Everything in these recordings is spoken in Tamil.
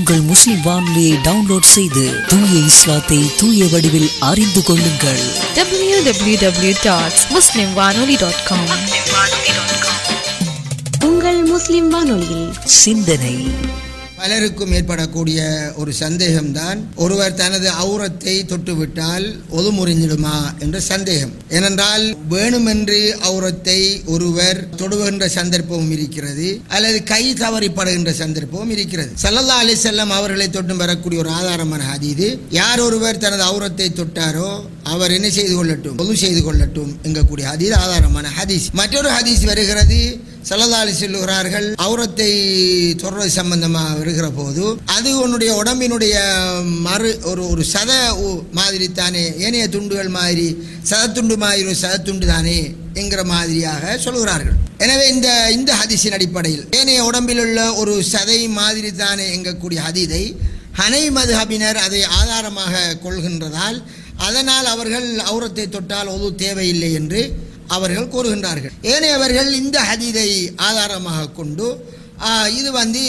உங்கள் முஸ்லிம் வானொலியை டவுன்லோட் செய்து தூய இஸ்லாத்தை தூய வடிவில் அறிந்து கொள்ளுங்கள் www.muslimwanoli.com உங்கள் முஸ்லிம் வானொலியில் சிந்தனை பலருக்கும் ஏற்படக்கூடிய ஒரு சந்தேகம்தான் ஒருவர் தனது அவுரத்தை தொட்டுவிட்டால் ஒது முறிஞ்சிடுமா என்ற சந்தேகம் ஏனென்றால் வேணுமென்று அவுரத்தை ஒருவர் தொடுகின்ற சந்தர்ப்பமும் இருக்கிறது அல்லது கை தவறிப்படுகின்ற சந்தர்ப்பமும் இருக்கிறது சல்லல்லா அலி செல்லம் அவர்களை தொட்டும் வரக்கூடிய ஒரு ஆதாரமான ஹதீது யார் ஒருவர் தனது அவுரத்தை தொட்டாரோ அவர் என்ன செய்து கொள்ளட்டும் பொது செய்து கொள்ளட்டும் என்கக்கூடிய ஹதீஸ் ஆதாரமான ஹதீஸ் மற்றொரு ஹதீஸ் வருகிறது சல்லல்லாலி சொல்லுகிறார்கள் அவுரத்தை தொடர்றது சம்பந்தமாக வருகிற போது அது உன்னுடைய உடம்பினுடைய மறு ஒரு ஒரு சத உ- மாதிரி தானே ஏனைய துண்டுகள் மாதிரி சதத்துண்டு மாதிரி ஒரு சதத்துண்டு தானே என்கிற மாதிரியாக சொல்கிறார்கள் எனவே இந்த இந்த ஹதீஸின் அடிப்படையில் ஏனைய உடம்பில் உள்ள ஒரு சதை மாதிரி தானே எங்கக்கூடிய ஹதீதை ஹனை மதுஹபினர் அதை ஆதாரமாக கொள்கின்றதால் அதனால் அவர்கள் அவுரத்தை தொட்டால் ஒது தேவையில்லை என்று அவர்கள் கூறுகின்றார்கள் ஏனையவர்கள் இந்த ஹதீதை ஆதாரமாக கொண்டு ஆ, இது வந்து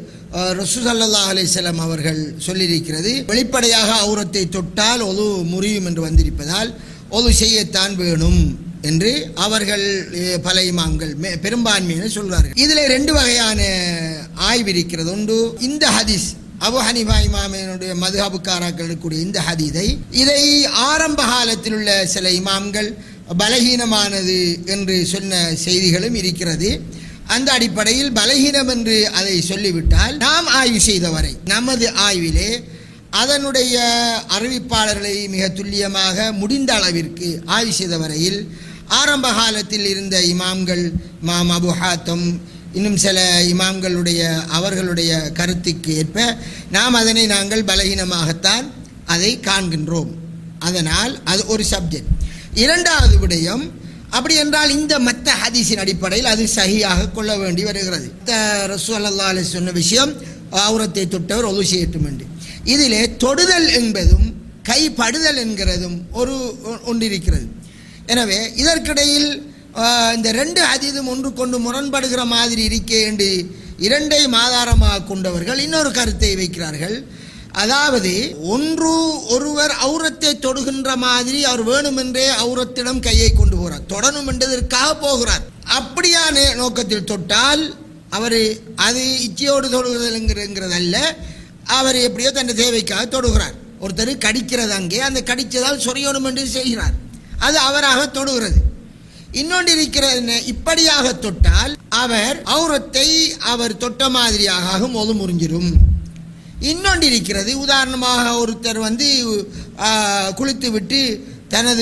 ரசூ சல்லா அலிஸ்லாம் அவர்கள் சொல்லியிருக்கிறது வெளிப்படையாக அவுரத்தை தொட்டால் ஒது முறியும் என்று வந்திருப்பதால் ஒது செய்யத்தான் வேணும் என்று அவர்கள் அஹ், பல இமாம்கள் மே- பெரும்பான்மையினர் சொல்கிறார்கள் இதில் ரெண்டு வகையான ஆய்வு இருக்கிறது ஒன்று இந்த ஹதீஸ் அபு ஹனிஃபா இமாமினுடைய மதுஹபுக்காராக்கள் இருக்கக்கூடிய இந்த ஹதீதை இதை ஆரம்ப காலத்தில் உள்ள சில இமாம்கள் பலகீனமானது என்று சொன்ன செய்திகளும் இருக்கிறது அந்த அடிப்படையில் பலகீனம் என்று அதை சொல்லிவிட்டால் நாம் ஆய்வு செய்தவரை நமது ஆய்விலே அதனுடைய அறிவிப்பாளர்களை மிக துல்லியமாக முடிந்த அளவிற்கு ஆய்வு செய்த வரையில் ஆரம்ப காலத்தில் இருந்த இமாம்கள் இமாம் அபு ஹாத்தம் இன்னும் சில இமாம்களுடைய அவர்களுடைய கருத்துக்கு ஏற்ப நாம் அதனை நாங்கள் பலகீனமாகத்தான் அதை காண்கின்றோம் அதனால் அது ஒரு சப்ஜெக்ட் இரண்டாவது விடயம் அப்படி என்றால் இந்த மத்த ஹதீஸின் அடிப்படையில் அது சகியாக கொள்ள வேண்டி வருகிறது ரசூ அல்லா சொன்ன விஷயம் அவுரத்தை தொட்டவர் ஒது செய்யட்டும் என்று இதிலே தொடுதல் என்பதும் கைப்படுதல் என்கிறதும் ஒரு ஒ- ஒன்றிருக்கிறது எனவே இதற்கிடையில் ஆஹ், இந்த ரெண்டு அதீதம் ஒன்று கொண்டு முரண்படுகிற மாதிரி இருக்கே என்று இரண்டை ஆதாரமாக கொண்டவர்கள் இன்னொரு கருத்தை வைக்கிறார்கள் அதாவது ஒன்று ஒருவர் அவுரத்தை தொடுகின்ற மாதிரி அவர் வேணுமென்றே அவுரத்திடம் கையை கொண்டு போகிறார் தொடணும் என்றதற்காக போகிறார் அப்படியான நோக்கத்தில் தொட்டால் அவர் அது இச்சையோடு தொடுகிறதுங்கிறதல்ல அவர் எப்படியோ தன் தேவைக்காக தொடுகிறார் ஒருத்தர் கடிக்கிறது அங்கே அந்த கடித்ததால் சொரியணும் என்று செய்கிறார் அது அவராக தொடுகிறது இன்னொன்று இருக்கிறது என்ன? இப்படியாக தொட்டால் அவர் அவுரத்தை அவர் தொட்ட மாதிரியாக ஆகும் ஒது முறிஞ்சிடும் இன்னொன்று இருக்கிறது உதாரணமாக ஒருத்தர் வந்து ஆ, குளித்து விட்டு தனது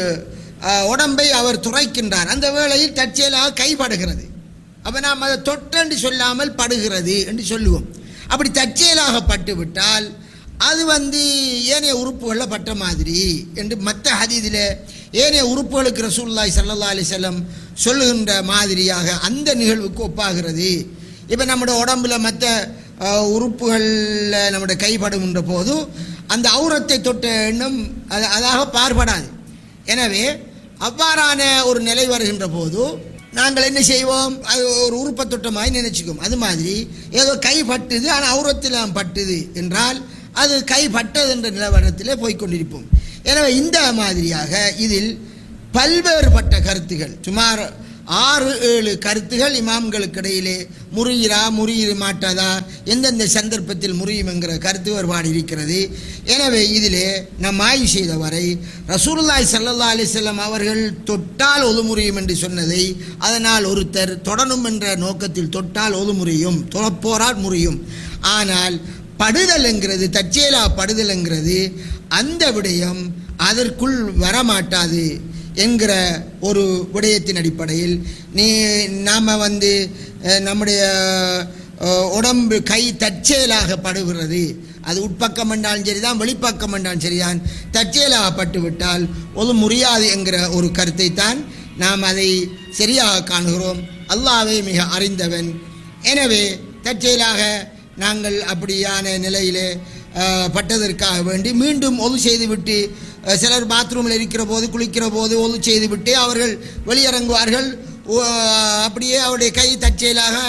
ஆ, உடம்பை அவர் துரைக்கின்றார் அந்த வேளையில் தற்செயலாக கைப்படுகிறது அப்போ நாம் அதை தொட்டென்று சொல்லாமல் படுகிறது என்று சொல்லுவோம் அப்படி தற்செயலாக பட்டு விட்டால் அது வந்து ஏனைய உறுப்புகளில் பட்ட மாதிரி என்று மற்ற ஹதீதில் ஏனைய உறுப்புகளுக்கு ரசூலுல்லாஹி ஸல்லல்லாஹு அலைஹி வஸல்லம் சொல்லுகின்ற மாதிரியாக அந்த நிகழ்வுக்கு ஒப்பாகிறது இப்போ நம்முடைய உடம்புல மற்ற உறுப்புகளில் நம்முடைய கைப்படுகின்ற போது அந்த அவுரத்தை தொட்ட எண்ணம் அது அதாக பார்படாது எனவே அவ்வாறான ஒரு நிலை வருகின்ற போது நாங்கள் என்ன செய்வோம் அது ஒரு உறுப்பை தொட்ட மாதிரி நினைச்சுக்குவோம் அது மாதிரி ஏதோ கை பட்டுது ஆனால் அவுரத்தில் பட்டுது என்றால் அது கை பட்டது என்ற நிலவரத்திலே போய்க்கொண்டிருப்போம் எனவே இந்த மாதிரியாக இதில் பல்வேறுபட்ட கருத்துகள் சுமார் ஆறு ஏழு கருத்துகள் இமாம்களுக்கு இடையிலே முறியிறா முறியிற மாட்டாதா எந்தெந்த சந்தர்ப்பத்தில் முறியும் என்கிற கருத்து வேறுபாடு இருக்கிறது எனவே இதிலே நம் ஆய்வு செய்த வரை ரசூலுல்லாஹி ஸல்லல்லாஹு அலைஹி வஸல்லம் அவர்கள் தொட்டால் ஒது முறியும் என்று சொன்னதை அதனால் ஒருத்தர் தொடரும் என்ற நோக்கத்தில் தொட்டால் ஒது முறியும் தொழப்போரால் முறியும் ஆனால் படுதல் என்கிறது தற்செயலா படுதல் என்கிறது அந்த விடயம் அதற்குள் வரமாட்டாது என்கிற ஒரு விடயத்தின் அடிப்படையில் நீ நாம் வந்து அஹ், நம்முடைய அஹ், உடம்பு கை தற்செயலாக படுகிறது அது உட்பக்கம் என்றாலும் சரிதான் வெளிப்பக்கம் என்றாலும் சரிதான் தற்செயலாக பட்டு விட்டால் ஒரு முடியாது என்கிற ஒரு கருத்தை தான் நாம் அதை சரியாக காணுகிறோம் அல்லாவே மிக அறிந்தவன் எனவே தற்செயலாக நாங்கள் அப்படியான நிலையிலே அஹ், பட்டதற்காக வேண்டி மீண்டும் ஒது செய்துவிட்டு அஹ், சிலர் பாத்ரூமில் இருக்கிற போது குளிக்கிற போது ஒது செய்துவிட்டு அவர்கள் வெளியிறங்குவார்கள் ஓ, அப்படியே அவருடைய கை தற்செயலாக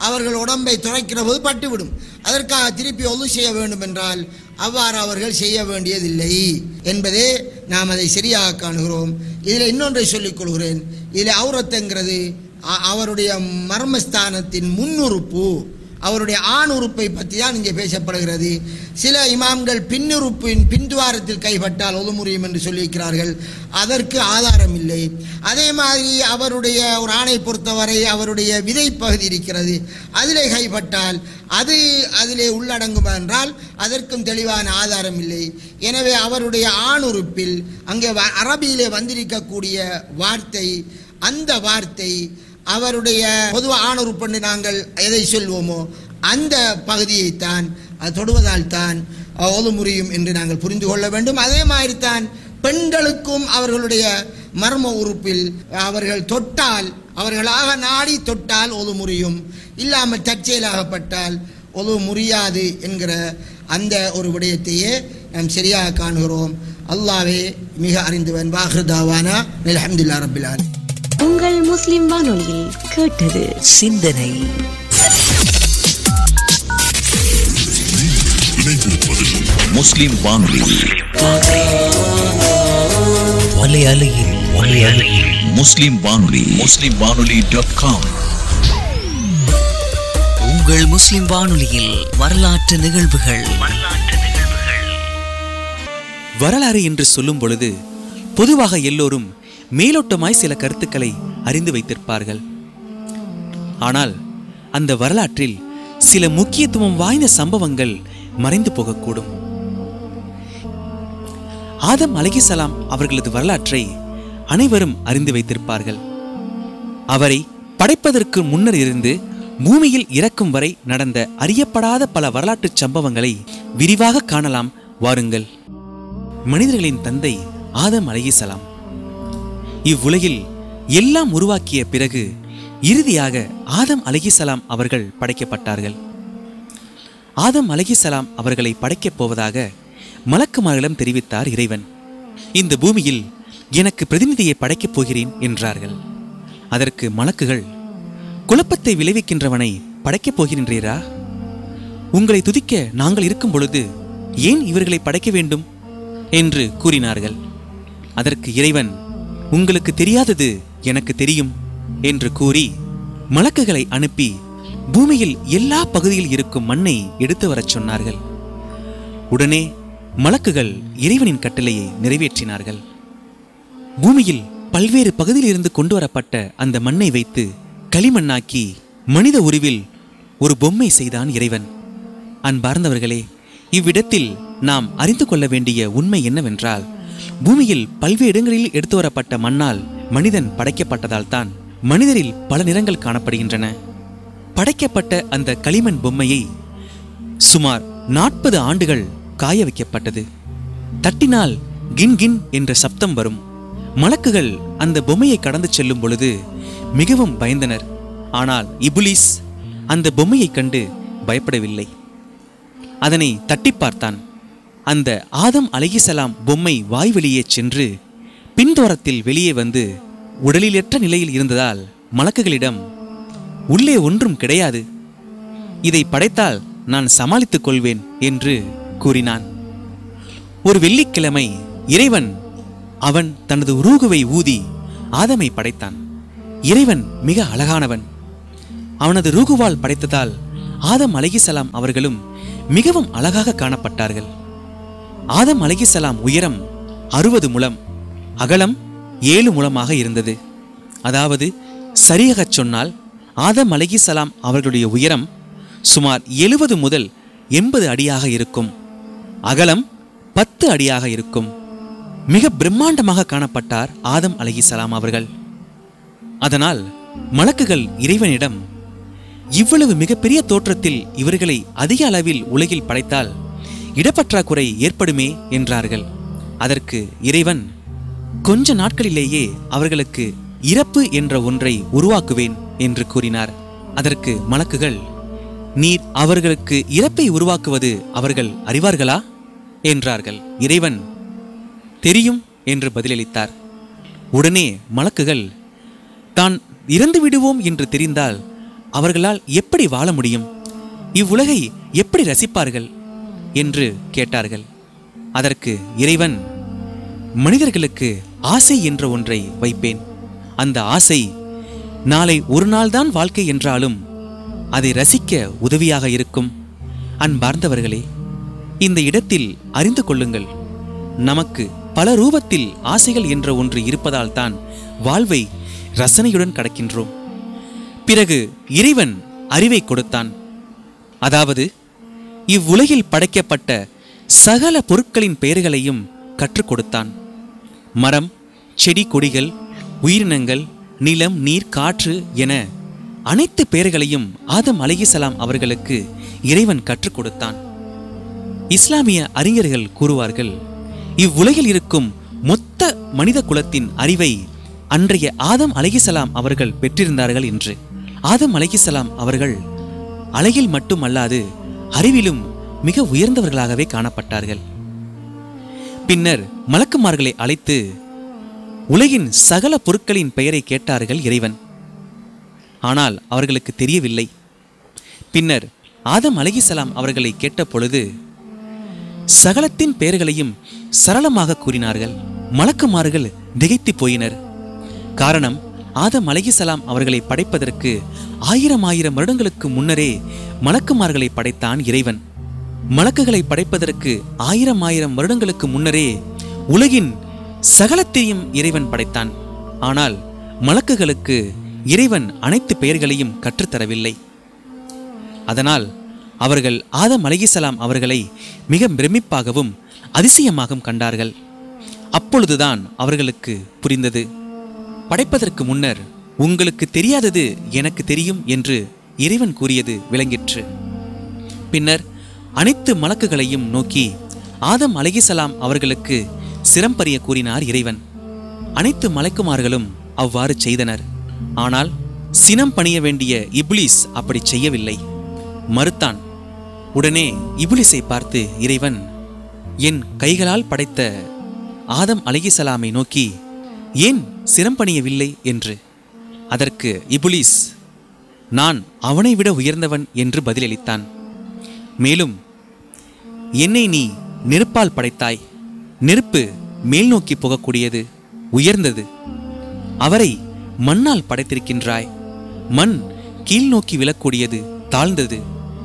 அவர்கள் உடம்பை துளைக்கிற போது பட்டுவிடும் அதற்காக திருப்பி ஒது செய்ய வேண்டும் என்றால் அவ்வாறு அவர்கள் செய்ய வேண்டியதில்லை என்பதே நாம் அதை சரியாக காணுகிறோம் இதில் இன்னொன்றை சொல்லிக் கொள்கிறேன் இதில் அவுரத்துங்கிறது அ- அவருடைய மர்மஸ்தானத்தின் முன்னுறுப்பு அவருடைய ஆண் உறுப்பை பற்றி தான் இங்கே பேசப்படுகிறது சில இமாம்கள் பின்னுறுப்பின் பின்துவாரத்தில் கைப்பட்டால் ஒது முடியும் என்று சொல்லியிருக்கிறார்கள் அதற்கு ஆதாரம் இல்லை அதே மாதிரி அவருடைய ஒரு ஆணை பொறுத்தவரை அவருடைய விதை பகுதி இருக்கிறது அதிலே கைப்பட்டால் அது அதிலே உள்ளடங்கும் என்றால் அதற்கும் தெளிவான ஆதாரம் இல்லை எனவே அவருடைய ஆண் உறுப்பில் அங்கே வ- அரபியிலே வந்திருக்கக்கூடிய வார்த்தை அந்த வார்த்தை அவருடைய பொதுவாக ஆணுறுப்பென்று நாங்கள் எதை சொல்வோமோ அந்த பகுதியைத்தான் அது தொடுவதால் தான் ஓது முடியும் என்று நாங்கள் புரிந்து கொள்ள வேண்டும் அதே மாதிரி தான் பெண்களுக்கும் அவர்களுடைய மர்ம உறுப்பில் அவர்கள் தொட்டால் அவர்களாக நாடி தொட்டால் ஒது முறியும் இல்லாமல் தற்செயலாகப்பட்டால் ஒது முறியாது என்கிற அந்த ஒரு விடயத்தையே நாம் சரியாக காணுகிறோம் அல்லாவே மிக அறிந்தவன் வாஹ்ருதாவானா அல்ஹம்துலில்லாஹ் ரப்பில் ஆலமீன் உங்கள் முஸ்லிம் வானொலியில் கேட்டது சிந்தனை முஸ்லிம் வானொலி வலையலையில் வலையலையில் முஸ்லிம் வானொலி முஸ்லிம் வானொலி டாட் காம் உங்கள் முஸ்லிம் வானொலியில் வரலாற்று நிகழ்வுகள் வரலாறு என்று சொல்லும் பொழுது பொதுவாக எல்லோரும் மேலோட்டமாய் சில கருத்துக்களை அறிந்து வைத்திருப்பார்கள் ஆனால் அந்த வரலாற்றில் சில முக்கியத்துவம் வாய்ந்த சம்பவங்கள் மறைந்து போகக்கூடும் ஆதம் அலைஹிஸ்ஸலாம் அவர்களது வரலாற்றை அனைவரும் அறிந்து வைத்திருப்பார்கள் அவரை படைப்பதற்கு முன்னர் இருந்து பூமியில் இறக்கும் வரை நடந்த அறியப்படாத பல வரலாற்றுச் சம்பவங்களை விரிவாக காணலாம் வாருங்கள் மனிதர்களின் தந்தை ஆதம் அலைஹிஸ்ஸலாம் இவ்வுலகில் எல்லாம் உருவாக்கிய பிறகு இறுதியாக ஆதம் அலைஹிஸ்ஸலாம் அவர்கள் படைக்கப்பட்டார்கள் ஆதம் அலைஹிஸ்ஸலாம் அவர்களை படைக்கப் போவதாக மலக்குமாரிடம் தெரிவித்தார் இறைவன் இந்த பூமியில் எனக்கு பிரதிநிதியை படைக்கப் போகிறேன் என்றார்கள் அதற்கு மலக்குகள் குழப்பத்தை விளைவிக்கின்றவனை படைக்கப் போகின்றீரா உங்களை துதிக்க நாங்கள் இருக்கும் பொழுது ஏன் இவர்களை படைக்க வேண்டும் என்று கூறினார்கள் அதற்கு இறைவன் உங்களுக்கு தெரியாதது எனக்கு தெரியும் என்று கூறி மலக்குகளை அனுப்பி பூமியில் எல்லா பகுதியில் இருக்கும் மண்ணை எடுத்து வரச் சொன்னார்கள் உடனே மலக்குகள் இறைவனின் கட்டளையை நிறைவேற்றினார்கள் பூமியில் பல்வேறு பகுதியில் இருந்து கொண்டு வரப்பட்ட அந்த மண்ணை வைத்து களிமண்ணாக்கி மனித உருவில் ஒரு பொம்மை செய்தான் இறைவன் அன்பார்ந்தவர்களே இவ்விடத்தில் நாம் அறிந்து கொள்ள வேண்டிய உண்மை என்னவென்றால் பூமியில் பல்வேறு இடங்களில் எடுத்து வரப்பட்ட மண்ணால் மனிதன் படைக்கப்பட்டதால் தான் மனிதரில் பல நிறங்கள் காணப்படுகின்றன படைக்கப்பட்ட அந்த களிமண் பொம்மையை சுமார் நாற்பது ஆண்டுகள் காய வைக்கப்பட்டது தட்டினால் கின் கின் என்ற சப்தம் வரும் மலக்குகள் அந்த பொம்மையை கடந்து செல்லும் பொழுது மிகவும் பயந்தனர் ஆனால் இபுலிஸ் அந்த பொம்மையைக் கண்டு பயப்படவில்லை அதனை தட்டி பார்த்தான் அந்த ஆதம் அலைஹிசலாம் பொம்மை வாய் வெளியே சென்று பின்தோரத்தில் வெளியே வந்து உடலிலற்ற நிலையில் இருந்ததால் மலக்குகளிடம் உள்ளே ஒன்றும் கிடையாது இதை படைத்தால் நான் சமாளித்துக் கொள்வேன் என்று கூறினான் ஒரு வெள்ளிக்கிழமை இறைவன் அவன் தனது உருகுவை ஊதி ஆதமை படைத்தான் இறைவன் மிக அழகானவன் அவனது ரூகுவால் படைத்ததால் ஆதம் அலைஹிசலாம் அவர்களும் மிகவும் அழகாக காணப்பட்டார்கள் ஆதம் அலைஹிசலாம் உயரம் அறுபது முழம் அகலம் ஏழு முழமாக இருந்தது அதாவது சரியாகச் சொன்னால் ஆதம் அலைஹிசலாம் அவர்களுடைய உயரம் சுமார் எழுபது முதல் எண்பது அடியாக இருக்கும் அகலம் பத்து அடியாக இருக்கும் மிக பிரம்மாண்டமாக காணப்பட்டார் ஆதம் அலைஹிசலாம் அவர்கள் அதனால் மலக்குகள் இறைவனிடம் இவ்வளவு மிகப்பெரிய தோற்றத்தில் இவர்களை அதிக அளவில் உலகில் படைத்தால் இடப்பற்றாக்குறை ஏற்படுமே என்றார்கள் அதற்கு இறைவன் கொஞ்ச நாட்களிலேயே அவர்களுக்கு இறப்பு என்ற ஒன்றை உருவாக்குவேன் என்று கூறினார் அதற்கு மலக்குகள் நீர் அவர்களுக்கு இறப்பை உருவாக்குவது அவர்கள் அறிவார்களா என்றார்கள் இறைவன் தெரியும் என்று பதிலளித்தார் உடனே மலக்குகள் தான் இறந்து விடுவோம் என்று தெரிந்தால் அவர்களால் எப்படி வாழ முடியும் இவ்வுலகை எப்படி ரசிப்பார்கள் என்று கேட்டார்கள் அதற்கு இறைவன் மனிதர்களுக்கு ஆசை என்ற ஒன்றை வைப்பேன் அந்த ஆசை நாளை ஒரு நாள்தான் வாழ்க்கை என்றாலும் அதை ரசிக்க உதவியாக இருக்கும் அன்பார்ந்தவர்களே இந்த இடத்தில் அறிந்து கொள்ளுங்கள் நமக்கு பல ரூபத்தில் ஆசைகள் என்ற ஒன்று இருப்பதால் தான் வாழ்வை ரசனையுடன் கடக்கின்றோம் பிறகு இறைவன் அறிவை கொடுத்தான் அதாவது இவ்வுலகில் படைக்கப்பட்ட சகல பொருட்களின் பெயர்களையும் கற்றுக் கொடுத்தான் மரம் செடி கொடிகள் உயிரினங்கள் நிலம் நீர் காற்று என அனைத்து பெயர்களையும் ஆதம் அலைஹிசலாம் அவர்களுக்கு இறைவன் கற்றுக் கொடுத்தான் இஸ்லாமிய அறிஞர்கள் கூறுவார்கள் இவ்வுலகில் இருக்கும் மொத்த மனித குலத்தின் அறிவை அன்றைய ஆதம் அலைஹிசலாம் அவர்கள் பெற்றிருந்தார்கள் என்று ஆதம் அலைஹிசலாம் அவர்கள் அழகில் மட்டுமல்லாது அறிவிலும் மிக உயர்ந்தவர்களாகவே காணப்பட்டார்கள் பின்னர் மலக்குமார்களை அழைத்து உலகின் சகல பொருட்களின் பெயரை கேட்டார்கள் இறைவன் ஆனால் அவர்களுக்கு தெரியவில்லை பின்னர் ஆதம் அலைஹிசலாம் அவர்களை கேட்ட பொழுது சகலத்தின் பெயர்களையும் சரளமாக கூறினார்கள் மலக்குமார்கள் திகைத்து போயினர் காரணம் ஆதம் அலைஹிசலாம் அவர்களை படைப்பதற்கு ஆயிரம் ஆயிரம் வருடங்களுக்கு முன்னரே மலக்குமார்களை படைத்தான் இறைவன் மலக்குகளை படைப்பதற்கு ஆயிரம் ஆயிரம் வருடங்களுக்கு முன்னரே உலகின் சகலத்தையும் இறைவன் படைத்தான் ஆனால் மலக்குகளுக்கு இறைவன் அனைத்து பெயர்களையும் கற்றுத்தரவில்லை அதனால் அவர்கள் ஆதம் அலைஹிசலாம் அவர்களை மிக பிரமிப்பாகவும் அதிசயமாகவும் கண்டார்கள் அப்பொழுதுதான் அவர்களுக்கு புரிந்தது படைப்பதற்கு முன்னர் உங்களுக்கு தெரியாதது எனக்கு தெரியும் என்று இறைவன் கூறியது விளங்கிற்று பின்னர் அனைத்து மலக்குகளையும் நோக்கி ஆதம் அலைஹிசலாம் அவர்களுக்கு சிரம்பரிய கூறினார் இறைவன் அனைத்து மலக்குமார்களும் அவ்வாறு செய்தனர் ஆனால் சினம் பணிய வேண்டிய இப்லீஸ் அப்படி செய்யவில்லை மறுத்தான் உடனே இப்லிஸை பார்த்து இறைவன் என் கைகளால் படைத்த ஆதம் அலைஹிசலாமை நோக்கி ஏன் சிரம்பணியவில்லை என்று அதற்கு இபுலிஸ் நான் அவனை விட உயர்ந்தவன் என்று பதிலளித்தான் மேலும் என்னை நீ நெருப்பால் படைத்தாய் நெருப்பு மேல் நோக்கி போகக்கூடியது உயர்ந்தது அவரை மண்ணால் படைத்திருக்கின்றாய் மண் கீழ் நோக்கி விழக்கூடியது தாழ்ந்தது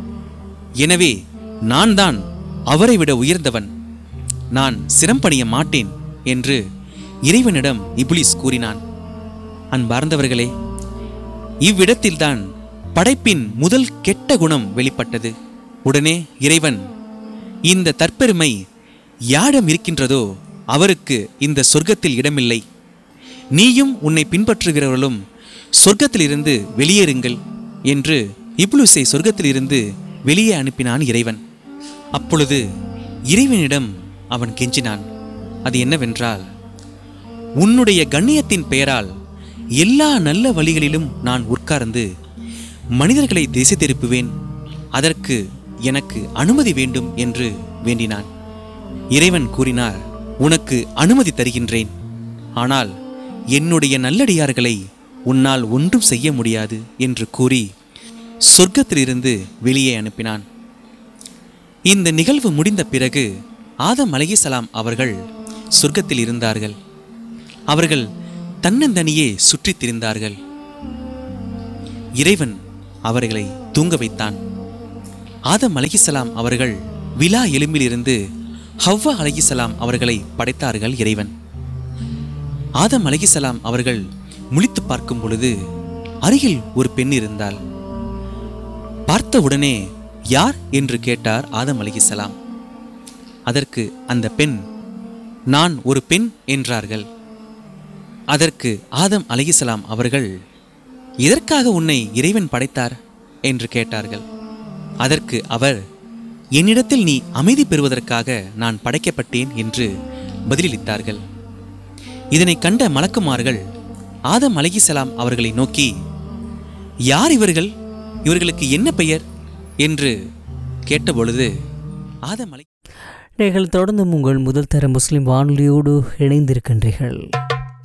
எனவே நான் தான் அவரை விட உயர்ந்தவன் நான் சிரம்பணிய மாட்டேன் என்று இறைவனிடம் இப்லிஸ் கூறினான் அன்பார்ந்தவர்களே இவ்விடத்தில்தான் படைப்பின் முதல் கெட்ட குணம் வெளிப்பட்டது உடனே இறைவன் இந்த தற்பெருமை யாரிடம் இருக்கின்றதோ அவருக்கு இந்த சொர்க்கத்தில் இடமில்லை நீயும் உன்னை பின்பற்றுகிறவர்களும் சொர்க்கத்திலிருந்து வெளியேறுங்கள் என்று இப்லூஸை சொர்க்கத்திலிருந்து வெளியே அனுப்பினான் இறைவன் அப்பொழுது இறைவனிடம் அவன் கெஞ்சினான் அது என்னவென்றால் உன்னுடைய கண்ணியத்தின் பெயரால் எல்லா நல்ல வழிகளிலும் நான் உட்கார்ந்து மனிதர்களை திசை திருப்புவேன் அதற்கு எனக்கு அனுமதி வேண்டும் என்று வேண்டினான் இறைவன் கூறினார் உனக்கு அனுமதி தருகின்றேன் ஆனால் என்னுடைய நல்லடியார்களை உன்னால் ஒன்றும் செய்ய முடியாது என்று கூறி சொர்க்கத்திலிருந்து வெளியே அனுப்பினான் இந்த நிகழ்வு முடிந்த பிறகு ஆதம் அலைஹிசலாம் அவர்கள் சொர்க்கத்தில் இருந்தார்கள் அவர்கள் தன்னந்தனியே சுற்றித் திரிந்தார்கள் இறைவன் அவர்களை தூங்க வைத்தான் ஆதம் அலைஹிசலாம் அவர்கள் விலா எலும்பிலிருந்து ஹவ்வா அலைஹிசலாம் அவர்களை படைத்தார்கள் இறைவன் ஆதம் அலைஹிசலாம் அவர்கள் முழித்து பார்க்கும் பொழுது அருகில் ஒரு பெண் இருந்தாள் பார்த்த உடனே யார் என்று கேட்டார் ஆதம் அலைஹிசலாம் அதற்கு அந்த பெண் நான் ஒரு பெண் என்றார்கள் அதற்கு ஆதம் அலைஹிசலாம் அவர்கள் எதற்காக உன்னை இறைவன் படைத்தார் என்று கேட்டார்கள் அதற்கு அவர் என்னிடத்தில் நீ அமைதி பெறுவதற்காக நான் படைக்கப்பட்டேன் என்று பதிலளித்தார்கள் இதனை கண்ட மலக்குமார்கள் ஆதம் அலைஹிசலாம் அவர்களை நோக்கி யார் இவர்கள் இவர்களுக்கு என்ன பெயர் என்று கேட்டபொழுது ஆதம் அலை நீங்கள் தொடர்ந்தும் உங்கள் முதல் தர முஸ்லிம் வானொலியோடு இணைந்திருக்கின்றீர்கள்